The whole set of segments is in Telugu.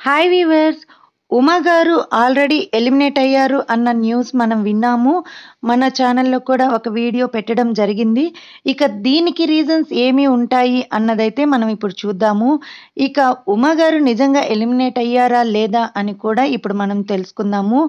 హాయ్ వీవర్స్ ఉమా గారు ఆల్రెడీ ఎలిమినేట్ అయ్యారు అన్న న్యూస్ మనం విన్నాము మన ఛానల్లో కూడా ఒక వీడియో పెట్టడం జరిగింది ఇక దీనికి రీజన్స్ ఏమి ఉంటాయి అన్నదైతే మనం ఇప్పుడు చూద్దాము ఇక ఉమా గారు నిజంగా ఎలిమినేట్ అయ్యారా లేదా అని కూడా ఇప్పుడు మనం తెలుసుకుందాము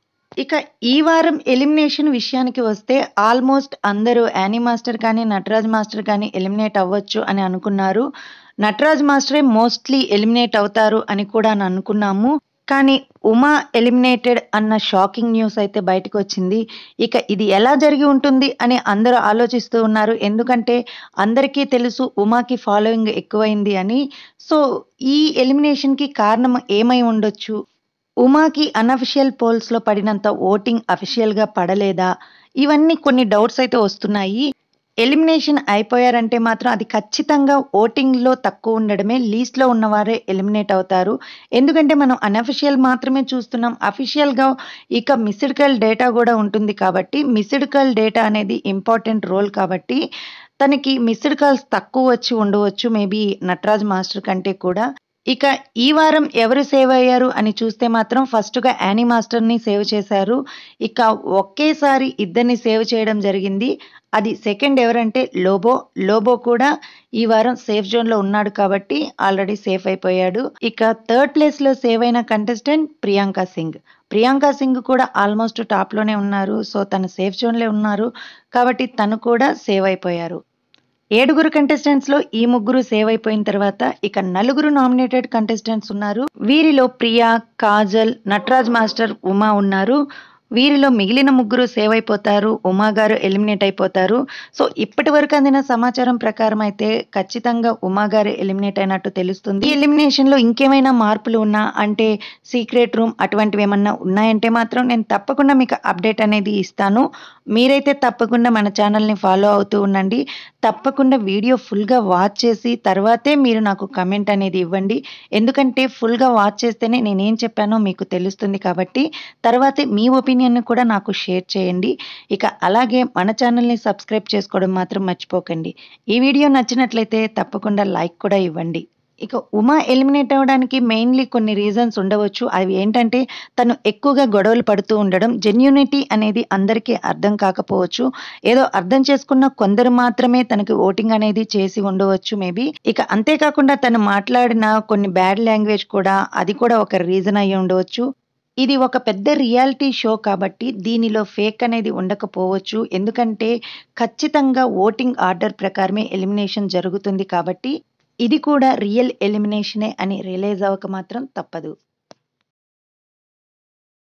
ఇక ఈ వారం ఎలిమినేషన్ విషయానికి వస్తే ఆల్మోస్ట్ అందరూ యానీ మాస్టర్ కానీ నటరాజ్ మాస్టర్ కానీ ఎలిమినేట్ అవ్వచ్చు అని అనుకున్నారు నటరాజ్ మాస్టరే మోస్ట్లీ ఎలిమినేట్ అవుతారు అని కూడా అని అనుకున్నాము కానీ ఉమా ఎలిమినేటెడ్ అన్న షాకింగ్ న్యూస్ అయితే బయటకు వచ్చింది ఇక ఇది ఎలా జరిగి ఉంటుంది అని అందరూ ఆలోచిస్తూ ఉన్నారు ఎందుకంటే అందరికీ తెలుసు ఉమాకి ఫాలోయింగ్ ఎక్కువైంది అని సో ఈ ఎలిమినేషన్కి కారణం ఏమై ఉండొచ్చు ఉమాకి అనఫిషియల్ పోల్స్లో పడినంత ఓటింగ్ అఫిషియల్గా పడలేదా ఇవన్నీ కొన్ని డౌట్స్ అయితే వస్తున్నాయి ఎలిమినేషన్ అయిపోయారంటే మాత్రం అది ఖచ్చితంగా ఓటింగ్లో తక్కువ ఉండడమే లీస్ట్లో ఉన్నవారే ఎలిమినేట్ అవుతారు ఎందుకంటే మనం అనఫిషియల్ మాత్రమే చూస్తున్నాం అఫిషియల్గా ఇక మిస్డ్ కాల్ డేటా కూడా ఉంటుంది కాబట్టి మిస్డ్ కాల్ డేటా అనేది ఇంపార్టెంట్ రోల్ కాబట్టి తనకి మిస్డ్ కాల్స్ తక్కువ వచ్చి ఉండవచ్చు మేబీ నటరాజ్ మాస్టర్ కంటే కూడా ఇక ఈ వారం ఎవరు సేవ్ అయ్యారు అని చూస్తే మాత్రం ఫస్ట్గా యానీ మాస్టర్ని సేవ్ చేశారు ఇక ఒకేసారి ఇద్దరిని సేవ్ చేయడం జరిగింది అది సెకండ్ ఎవరంటే లోబో లోబో కూడా ఈ వారం సేఫ్ జోన్లో ఉన్నాడు కాబట్టి ఆల్రెడీ సేఫ్ అయిపోయాడు ఇక థర్డ్ ప్లేస్లో సేవ్ అయిన కంటెస్టెంట్ ప్రియాంక సింగ్ ప్రియాంక సింగ్ కూడా ఆల్మోస్ట్ టాప్లోనే ఉన్నారు సో తను సేఫ్ జోన్లో ఉన్నారు కాబట్టి తను కూడా సేవ్ అయిపోయారు ఏడుగురు కంటెస్టెంట్స్ లో ఈ ముగ్గురు సేవ్ అయిపోయిన తర్వాత ఇక నలుగురు నామినేటెడ్ కంటెస్టెంట్స్ ఉన్నారు వీరిలో ప్రియా కాజల్ నటరాజ్ మాస్టర్ ఉమా ఉన్నారు వీరిలో మిగిలిన ముగ్గురు సేవ్ అయిపోతారు ఉమా గారు ఎలిమినేట్ అయిపోతారు సో ఇప్పటి వరకు అందిన సమాచారం ప్రకారం అయితే ఖచ్చితంగా ఉమా గారు ఎలిమినేట్ అయినట్టు తెలుస్తుంది ఈ ఎలిమినేషన్ లో ఇంకేమైనా మార్పులు ఉన్నా అంటే సీక్రెట్ రూమ్ అటువంటివి ఏమన్నా ఉన్నాయంటే మాత్రం నేను తప్పకుండా మీకు అప్డేట్ అనేది ఇస్తాను మీరైతే తప్పకుండా మన ఛానల్ని ఫాలో అవుతూ ఉండండి తప్పకుండా వీడియో ఫుల్గా వాచ్ చేసి తర్వాతే మీరు నాకు కమెంట్ అనేది ఇవ్వండి ఎందుకంటే ఫుల్గా వాచ్ చేస్తేనే నేనేం చెప్పానో మీకు తెలుస్తుంది కాబట్టి తర్వాతే మీ ఒపీనియన్ కూడా నాకు షేర్ చేయండి ఇక అలాగే మన ఛానల్ని సబ్స్క్రైబ్ చేసుకోవడం మాత్రం మర్చిపోకండి ఈ వీడియో నచ్చినట్లయితే తప్పకుండా లైక్ కూడా ఇవ్వండి ఇక ఉమా ఎలిమినేట్ అవ్వడానికి మెయిన్లీ కొన్ని రీజన్స్ ఉండవచ్చు అవి ఏంటంటే తను ఎక్కువగా గొడవలు పడుతూ ఉండడం జెన్యూనిటీ అనేది అందరికీ అర్థం కాకపోవచ్చు ఏదో అర్థం చేసుకున్న కొందరు మాత్రమే తనకి ఓటింగ్ అనేది చేసి ఉండవచ్చు మేబీ ఇక అంతేకాకుండా తను మాట్లాడిన కొన్ని బ్యాడ్ లాంగ్వేజ్ కూడా అది కూడా ఒక రీజన్ అయ్యి ఉండవచ్చు ఇది ఒక పెద్ద రియాలిటీ షో కాబట్టి దీనిలో ఫేక్ అనేది ఉండకపోవచ్చు ఎందుకంటే ఖచ్చితంగా ఓటింగ్ ఆర్డర్ ప్రకారమే ఎలిమినేషన్ జరుగుతుంది కాబట్టి ఇది కూడా రియల్ ఎలిమినేషనే అని రియలైజ్ అవ్వక మాత్రం తప్పదు